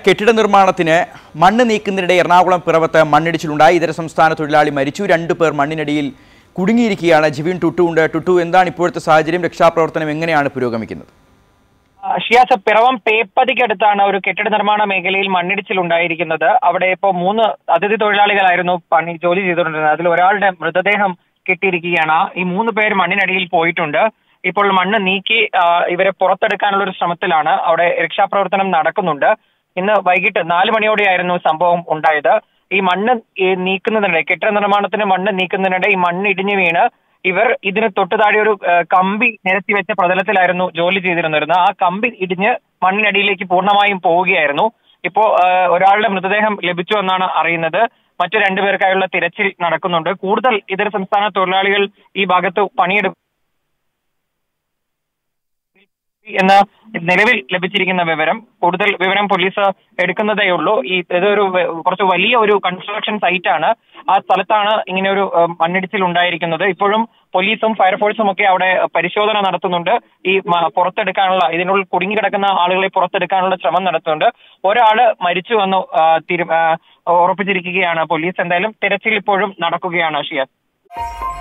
കെട്ടിട നിർമ്മാണത്തിന് മണ്ണ് നീക്കുന്നതിനിടെ എറണാകുളം പിറവത്ത് മണ്ണിടിച്ചിലുണ്ടായി ഇതര സംസ്ഥാന തൊഴിലാളി മരിച്ചു രണ്ടു പേർ മണ്ണിനടിയിൽ കുടുങ്ങിയിരിക്കുകയാണ് ജിവിൻ ടുട്ടു ഉണ്ട് ടുട്ടു എന്താണ് ഇപ്പോഴത്തെ സാഹചര്യം രക്ഷാപ്രവർത്തനം എങ്ങനെയാണ് പുരോഗമിക്കുന്നത് ഷിയാസ് പിറവം പേപ്പതിക്കടുത്താണ് ഒരു കെട്ടിട നിർമ്മാണ മേഖലയിൽ മണ്ണിടിച്ചിൽ ഉണ്ടായിരിക്കുന്നത് അവിടെ ഇപ്പോൾ മൂന്ന് അതിഥി തൊഴിലാളികളായിരുന്നു പണി ജോലി ചെയ്തുകൊണ്ടിരുന്നത് അതിൽ ഒരാളുടെ മൃതദേഹം കിട്ടിയിരിക്കുകയാണ് ഈ മൂന്ന് പേര് മണ്ണിനടിയിൽ പോയിട്ടുണ്ട് ഇപ്പോൾ മണ്ണ് നീക്കി ആ, ഇവരെ പുറത്തെടുക്കാനുള്ള ഒരു ശ്രമത്തിലാണ് അവിടെ രക്ഷാപ്രവർത്തനം നടക്കുന്നുണ്ട് ഇന്ന് വൈകിട്ട് നാല് മണിയോടെയായിരുന്നു സംഭവം ഉണ്ടായത് ഈ മണ്ണ് ഈ നീക്കുന്നതിനിടെ കെട്ടിട നിർമ്മാണത്തിന് മണ്ണ് നീക്കുന്നതിനിടെ ഈ മണ്ണ് ഇടിഞ്ഞു വീണ് ഇവർ ഇതിന് തൊട്ടു താഴെ ഒരു ആ, കമ്പി നിരത്തി വെച്ച പ്രതലത്തിലായിരുന്നു ജോലി ചെയ്തിരുന്നിരുന്നത് ആ കമ്പി ഇടിഞ്ഞ് മണ്ണിനടിയിലേക്ക് പൂർണ്ണമായും പോവുകയായിരുന്നു ഇപ്പോ ആ, ഒരാളുടെ മൃതദേഹം ലഭിച്ചു എന്നാണ് അറിയുന്നത് മറ്റു രണ്ടുപേർക്കായുള്ള തിരച്ചിൽ നടക്കുന്നുണ്ട് കൂടുതൽ ഇതര സംസ്ഥാന തൊഴിലാളികൾ ഈ ഭാഗത്ത് പണിയെടുക്കും എന്ന നിലവിൽ ലഭിച്ചിരിക്കുന്ന വിവരം കൂടുതൽ വിവരം പോലീസ് എടുക്കുന്നതേ ഉള്ളൂ ഈ ഇതൊരു വ- കുറച്ച് വലിയ ഒരു കൺസ്ട്രക്ഷൻ സൈറ്റ് ആണ് ആ സ്ഥലത്താണ് ഇങ്ങനെ ഒരു ഏഹ്, മണ്ണിടിച്ചിൽ ഉണ്ടായിരിക്കുന്നത് ഇപ്പോഴും പോലീസും ഫയർഫോഴ്സും ഒക്കെ അവിടെ പരിശോധന നടത്തുന്നുണ്ട് ഈ മ- പുറത്തെടുക്കാനുള്ള ഇതിനുള്ളിൽ കുടുങ്ങിക്കിടക്കുന്ന ആളുകളെ പുറത്തെടുക്കാനുള്ള ശ്രമം നടത്തുന്നുണ്ട് ഒരാള് മരിച്ചു എന്ന് ആ, തീരു- ആ, ഉറപ്പിച്ചിരിക്കുകയാണ് പോലീസ് എന്തായാലും തിരച്ചിൽ ഇപ്പോഴും നടക്കുകയാണ് ഷിയാസ്